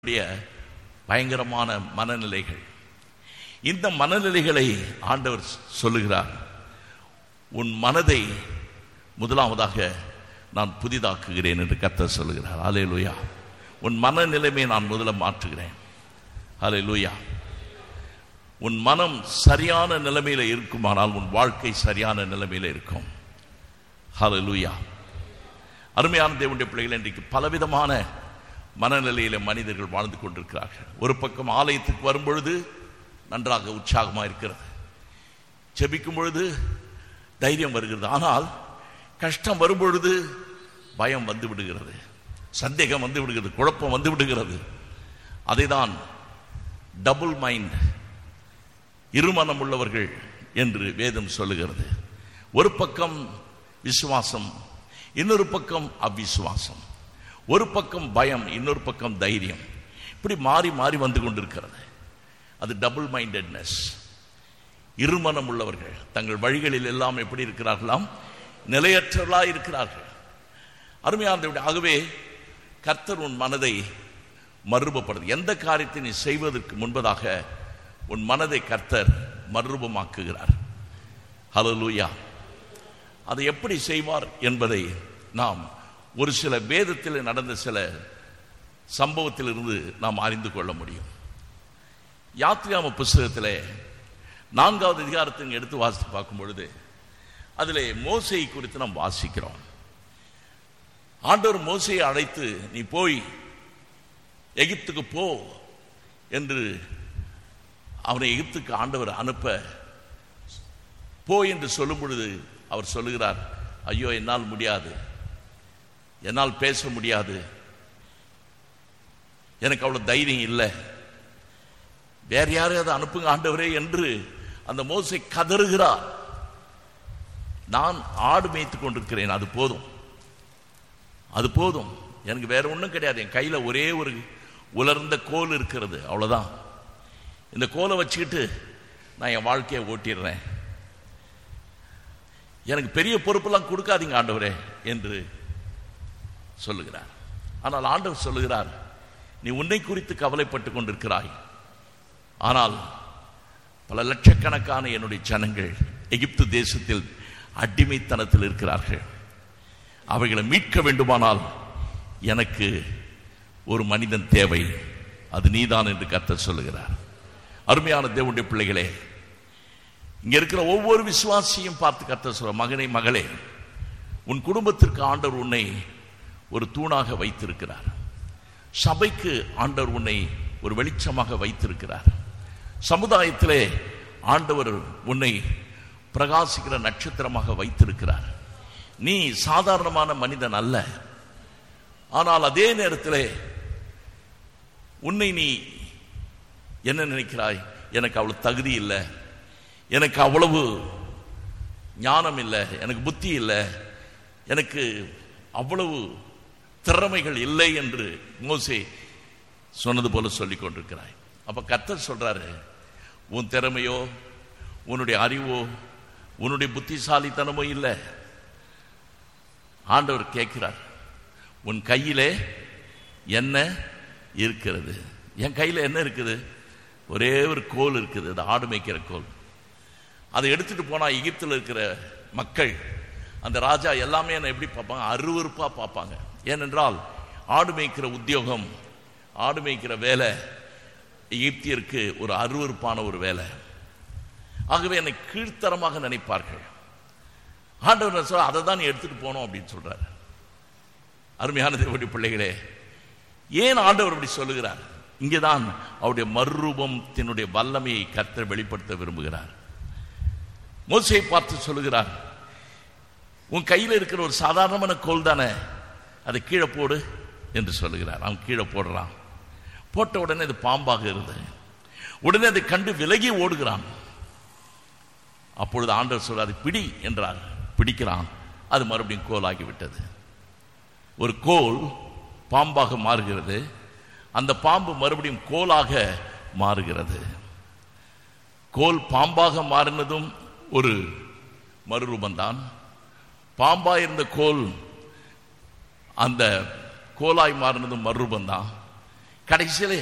உடைய பயங்கரமான மனநிலைகள் இந்த மனநிலைகளை ஆண்டவர் சொல்லுகிறார் உன் மனதை முதலாவதாக நான் புதிதாக்குகிறேன் என்று கர்த்தர் சொல்லுகிறார் அலே லூயா உன் மனநிலைமை நான் முதல்ல மாற்றுகிறேன் அலே லூயா உன் மனம் சரியான நிலைமையில இருக்குமானால் உன் வாழ்க்கை சரியான நிலைமையில இருக்கும் ஹலே லூயா அருமையான தேவனுடைய பிள்ளைகள் இன்றைக்கு பலவிதமான மனநிலையில மனிதர்கள் வாழ்ந்து கொண்டிருக்கிறார்கள் ஒரு பக்கம் ஆலயத்துக்கு வரும்பொழுது நன்றாக உற்சாகமாக இருக்கிறது செபிக்கும் பொழுது தைரியம் வருகிறது ஆனால் கஷ்டம் வரும்பொழுது பயம் வந்து விடுகிறது சந்தேகம் வந்து விடுகிறது குழப்பம் வந்து விடுகிறது அதைதான் டபுள் மைண்ட் இருமனம் உள்ளவர்கள் என்று வேதம் சொல்லுகிறது ஒரு பக்கம் விசுவாசம் இன்னொரு பக்கம் அவ்விசுவாசம் ஒரு பக்கம் பயம் இன்னொரு பக்கம் தைரியம் இப்படி மாறி மாறி வந்து கொண்டிருக்கிறது அது டபுள் மைண்டட்னஸ் இருமனம் உள்ளவர்கள் தங்கள் வழிகளில் எல்லாம் எப்படி இருக்கிறார்களாம் நிலையற்றவர்களாக இருக்கிறார்கள் அருமையான ஆகவே கர்த்தர் உன் மனதை மறுரூபப்படுது எந்த காரியத்தை நீ செய்வதற்கு முன்பதாக உன் மனதை கர்த்தர் மறுரூபமாக்குகிறார் ஹலலூயா அதை எப்படி செய்வார் என்பதை நாம் ஒரு சில வேதத்தில் நடந்த சில சம்பவத்திலிருந்து நாம் அறிந்து கொள்ள முடியும் யாத்ரியாம புஸ்தகத்தில் நான்காவது அதிகாரத்தை எடுத்து வாசித்து பார்க்கும் பொழுது அதில் மோசை குறித்து நாம் வாசிக்கிறோம் ஆண்டவர் மோசையை அழைத்து நீ போய் எகிப்துக்கு போ என்று அவனை எகிப்துக்கு ஆண்டவர் அனுப்ப போ என்று சொல்லும் பொழுது அவர் சொல்லுகிறார் ஐயோ என்னால் முடியாது என்னால் பேச முடியாது எனக்கு அவ்வளவு தைரியம் இல்லை வேற யாரையாவது அனுப்புங்க ஆண்டவரே என்று அந்த மோசை கதறுகிறார் நான் ஆடு மேய்த்து கொண்டிருக்கிறேன் அது போதும் அது போதும் எனக்கு வேற ஒன்றும் கிடையாது என் கையில் ஒரே ஒரு உலர்ந்த கோல் இருக்கிறது அவ்வளோதான் இந்த கோலை வச்சுக்கிட்டு நான் என் வாழ்க்கையை ஓட்டிடுறேன் எனக்கு பெரிய பொறுப்பெல்லாம் கொடுக்காதீங்க ஆண்டவரே என்று சொல்லுகிறார் ஆனால் ஆண்டவர் சொல்லுகிறார் நீ உன்னை குறித்து கவலைப்பட்டு கொண்டிருக்கிறாய் ஆனால் பல லட்சக்கணக்கான என்னுடைய ஜனங்கள் எகிப்து தேசத்தில் அடிமைத்தனத்தில் இருக்கிறார்கள் அவைகளை மீட்க வேண்டுமானால் எனக்கு ஒரு மனிதன் தேவை அது நீதான் என்று கர்த்தர் சொல்லுகிறார் அருமையான தேவனுடைய பிள்ளைகளே இங்க இருக்கிற ஒவ்வொரு விசுவாசியும் பார்த்து கர்த்தர் சொல்ற மகனே மகளே உன் குடும்பத்திற்கு ஆண்டவர் உன்னை ஒரு தூணாக வைத்திருக்கிறார் சபைக்கு ஆண்டவர் உன்னை ஒரு வெளிச்சமாக வைத்திருக்கிறார் சமுதாயத்திலே ஆண்டவர் உன்னை பிரகாசிக்கிற நட்சத்திரமாக வைத்திருக்கிறார் நீ சாதாரணமான மனிதன் அல்ல ஆனால் அதே நேரத்தில் உன்னை நீ என்ன நினைக்கிறாய் எனக்கு அவ்வளவு தகுதி இல்லை எனக்கு அவ்வளவு ஞானம் இல்லை எனக்கு புத்தி இல்லை எனக்கு அவ்வளவு திறமைகள் இல்லை என்று மோசே சொன்னது போல சொல்லிக் கொண்டிருக்கிறாய் அப்ப கர்த்தர் சொல்றாரு உன் திறமையோ உன்னுடைய அறிவோ உன்னுடைய புத்திசாலித்தனமோ இல்லை ஆண்டவர் கேட்கிறார் உன் கையிலே என்ன இருக்கிறது என் கையில் என்ன இருக்குது ஒரே ஒரு கோல் இருக்குது அது ஆடு மேய்க்கிற கோல் அதை எடுத்துட்டு போனா எகிப்தில் இருக்கிற மக்கள் அந்த ராஜா எல்லாமே என்னை எப்படி பார்ப்பாங்க அருவறுப்பா பார்ப்பாங்க ஏனென்றால் ஆடு மேய்க்கிற உத்தியோகம் ஆடு மேய்க்கிற வேலை எகிப்தியருக்கு ஒரு அருவறுப்பான ஒரு வேலை ஆகவே என்னை கீழ்த்தரமாக நினைப்பார்கள் ஆண்டவர் சொல்ல அதை தான் நீ எடுத்துட்டு போனோம் அப்படின்னு சொல்றாரு அருமையான தேவடி பிள்ளைகளே ஏன் ஆண்டவர் அப்படி சொல்லுகிறார் இங்கேதான் அவருடைய மறுரூபத்தினுடைய வல்லமையை கர்த்தர் வெளிப்படுத்த விரும்புகிறார் மோசையை பார்த்து சொல்லுகிறார் உன் கையில் இருக்கிற ஒரு சாதாரணமான கோல் தானே அதை கீழே போடு என்று சொல்லுகிறார் அவன் கீழே போடுறான் போட்ட உடனே அது பாம்பாக இருந்தது உடனே அதை கண்டு விலகி ஓடுகிறான் அப்பொழுது ஆண்டவர் சொல்றாரு பிடி என்றார் பிடிக்கிறான் அது மறுபடியும் கோலாகி விட்டது ஒரு கோல் பாம்பாக மாறுகிறது அந்த பாம்பு மறுபடியும் கோலாக மாறுகிறது கோல் பாம்பாக மாறினதும் ஒரு மறுரூபந்தான் பாம்பா இருந்த கோல் அந்த கோலாய் மாறினதும் மறுரூபந்தான் கடைசியில்